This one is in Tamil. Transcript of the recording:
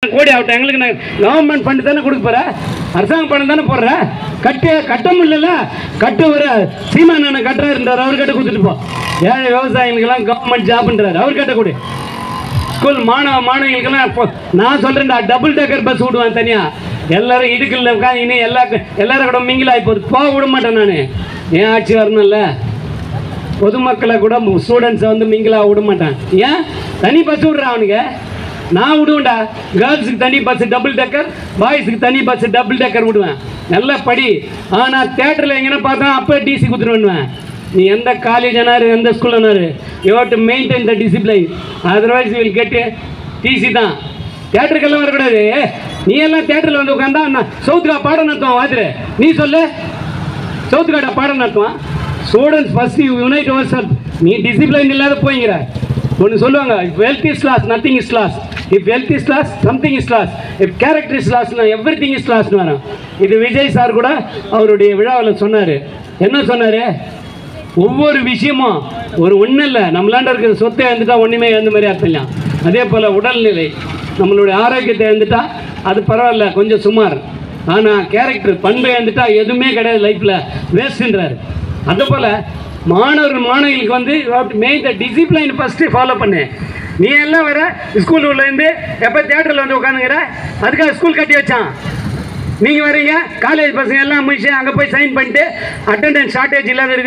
கோடி ஆகட்டும் எங்களுக்கு நான் கவர்மெண்ட் ஃபண்டு தானே கொடுக்க போற அரசாங்க பணம் தானே போடுற கட்டு கட்ட முடியல கட்ட ஒரு சீமான் அண்ணன் கட்டுறா இருந்தார் அவர் கிட்ட கொடுத்துட்டு போ ஏழை விவசாயிகளுக்கெல்லாம் கவர்மெண்ட் ஜாப்ன்றார் அவர் கிட்ட கொடு ஸ்கூல் மாணவ மாணவிகளுக்கெல்லாம் இப்போ நான் சொல்கிறேன்டா டபுள் டேக்கர் பஸ் விடுவேன் தனியாக எல்லாரும் இடுக்கல்ல உட்காந்து இனி எல்லா எல்லாரும் கூட மிங்கில் ஆகி போகுது போக விட மாட்டேன் நான் ஏன் ஆட்சி வரணும்ல பொதுமக்களை கூட ஸ்டூடெண்ட்ஸை வந்து மிங்கிலாக விட மாட்டேன் ஏன் தனி பஸ் விட்றான் அவனுங்க நான் விடுவேன்டா கேர்ள்ஸுக்கு தனி பஸ் டபுள் டேக்கர் பாய்ஸுக்கு தனி பஸ் டபுள் டேக்கர் விடுவேன் நல்லா படி ஆனால் தேட்டரில் எங்கன்னா பார்த்தா அப்போ டிசி கொடுத்துருவேன் நீ எந்த காலேஜ் ஆனாரு எந்த ஸ்கூல் ஆனாரு you have to maintain the discipline otherwise will get TC தான் தேட்டருக்கெல்லாம் வரக்கூடாது நீ எல்லாம் தேட்டரில் வந்து உட்காந்தா நான் சவுத்துக்கா பாடம் நடத்துவான் வாத்திர நீ சொல்லு சவுத்துக்காடா பாடம் நடத்துவான் students first you unite our self நீ டிசிப்ளைன் இல்லாத போய்ங்கிற ஒன்று சொல்லுவாங்க if wealth is lost nothing is lost if wealth is lost something is lost if character is லாஸ்னா எவ்ரி திங் இஸ் லாஸ்னு வரும் இது விஜய் சார் கூட அவருடைய விழாவில் சொன்னார் என்ன சொன்னார் ஒவ்வொரு விஷயமும் ஒரு ஒன்றும் இல்லை நம்மளாண்ட இருக்கிற சொத்தை இழந்துட்டா ஒன்றுமே இழந்த மாதிரி அர்த்தம் இல்லையா அதே போல் உடல்நிலை நம்மளுடைய ஆரோக்கியத்தை இழந்துட்டா அது பரவாயில்ல கொஞ்சம் சுமார் ஆனால் கேரக்டர் பண்பை இழந்துட்டா எதுவுமே கிடையாது லைஃப்பில் வேஸ்ட்டுன்றாரு அதே போல் மாணவர் மாணவிகளுக்கு வந்து main the discipline first follow பண்ணு நீ எல்லாம் வர ஸ்கூல் உள்ளேருந்து எப்போ தேட்டரில் வந்து உட்காந்துங்கிற அதுக்காக ஸ்கூல் கட்டி வச்சான் நீங்கள் வரீங்க காலேஜ் பசங்க எல்லாம் முடிச்சு அங்கே போய் சைன் பண்ணிட்டு அட்டெண்டன்ஸ் ஷார்ட்டேஜ் இல்லாத இருக்கு